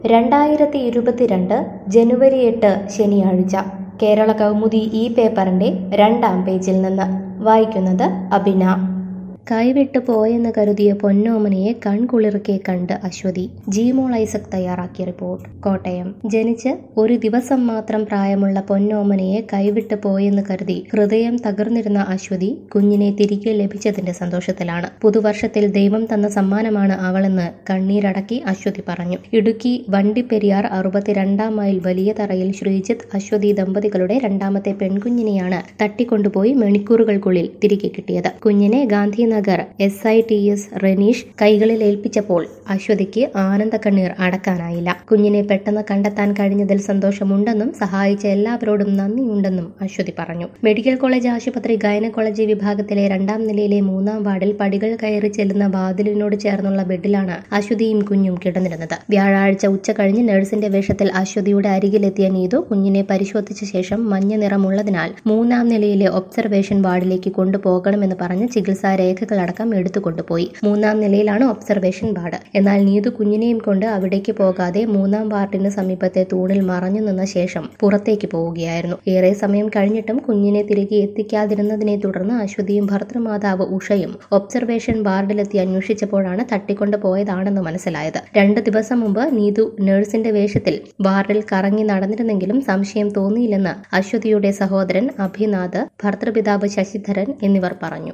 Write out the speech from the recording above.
രണ്ടായിരത്തി ഇരുപത്തിരണ്ട് ജനുവരി എട്ട് ശനിയാഴ്ച കേരള കൗമുദി ഈ പേപ്പറിന്റെ രണ്ടാം പേജിൽ നിന്ന് വായിക്കുന്നത് അബിന കൈവിട്ടു പോയെന്ന് കരുതിയ പൊന്നോമനയെ കൺകുളിർക്കെ കണ്ട് അശ്വതി ജിമോൾ ഐസക് തയ്യാറാക്കിയ റിപ്പോർട്ട് കോട്ടയം ജനിച്ച് ഒരു ദിവസം മാത്രം പ്രായമുള്ള പൊന്നോമനയെ കൈവിട്ടു പോയെന്ന് കരുതി ഹൃദയം തകർന്നിരുന്ന അശ്വതി കുഞ്ഞിനെ തിരികെ ലഭിച്ചതിന്റെ സന്തോഷത്തിലാണ് പുതുവർഷത്തിൽ ദൈവം തന്ന സമ്മാനമാണ് അവളെന്ന് കണ്ണീരടക്കി അശ്വതി പറഞ്ഞു ഇടുക്കി വണ്ടിപ്പെരിയാർ അറുപത്തിരണ്ടാം മൈൽ വലിയ തറയിൽ ശ്രീജിത്ത് അശ്വതി ദമ്പതികളുടെ രണ്ടാമത്തെ പെൺകുഞ്ഞിനെയാണ് തട്ടിക്കൊണ്ടുപോയി മണിക്കൂറുകൾക്കുള്ളിൽ തിരികെ കിട്ടിയത് കുഞ്ഞിനെ Gandhinagar S I T S Reneesh കൈകളിൽ ഏൽപ്പിച്ചപ്പോൾ അശ്വതിക്ക് ആനന്ദ കണ്ണീർ അടക്കാനായില്ല കുഞ്ഞിനെ പെട്ടെന്ന് കണ്ടെത്താൻ കഴിഞ്ഞതിൽ സന്തോഷമുണ്ടെന്നും സഹായിച്ച എല്ലാവരോടും നന്ദിയുണ്ടെന്നും അശ്വതി പറഞ്ഞു മെഡിക്കൽ കോളേജ് ആശുപത്രി ഗൈനക്കോളജി വിഭാഗത്തിലെ രണ്ടാം നിലയിലെ മൂന്നാം വാർഡിൽ പടികൾ കയറി ചെല്ലുന്ന വാതിലിനോട് ചേർന്നുള്ള ബെഡിലാണ് അശ്വതിയും കുഞ്ഞും കിടന്നിരുന്നത് വ്യാഴാഴ്ച ഉച്ച കഴിഞ്ഞ് നഴ്സിന്റെ വേഷത്തിൽ അശ്വതിയുടെ അരികിലെത്തിയ നീതു കുഞ്ഞിനെ പരിശോധിച്ച ശേഷം മഞ്ഞ നിറമുള്ളതിനാൽ മൂന്നാം നിലയിലെ ഒബ്സർവേഷൻ വാർഡിലേക്ക് കൊണ്ടുപോകണമെന്ന് പറഞ്ഞ് ചികിത്സാ രേഖകളടക്കം എടുത്തുകൊണ്ടുപോയി മൂന്നാം നിലയിലാണ് ഒബ്സർവേഷൻ വാർഡ് എന്നാൽ നീതു കുഞ്ഞിനെയും കൊണ്ട് അവിടേക്ക് പോകാതെ മൂന്നാം വാർഡിന് സമീപത്തെ തൂണിൽ മറഞ്ഞു നിന്ന ശേഷം പുറത്തേക്ക് പോവുകയായിരുന്നു ഏറെ സമയം കഴിഞ്ഞിട്ടും കുഞ്ഞിനെ തിരികെ എത്തിക്കാതിരുന്നതിനെ തുടർന്ന് അശ്വതിയും ഭർത്തൃമാതാവ് ഉഷയും ഒബ്സർവേഷൻ വാർഡിലെത്തി അന്വേഷിച്ചപ്പോഴാണ് തട്ടിക്കൊണ്ടു പോയതാണെന്ന് മനസ്സിലായത് രണ്ട് ദിവസം മുമ്പ് നീതു നഴ്സിന്റെ വേഷത്തിൽ വാർഡിൽ കറങ്ങി നടന്നിരുന്നെങ്കിലും സംശയം തോന്നിയില്ലെന്ന് അശ്വതിയുടെ സഹോദരൻ അഭിനാഥ് ഭർത്തൃപിതാവ് ശശിധരൻ എന്നിവർ പറഞ്ഞു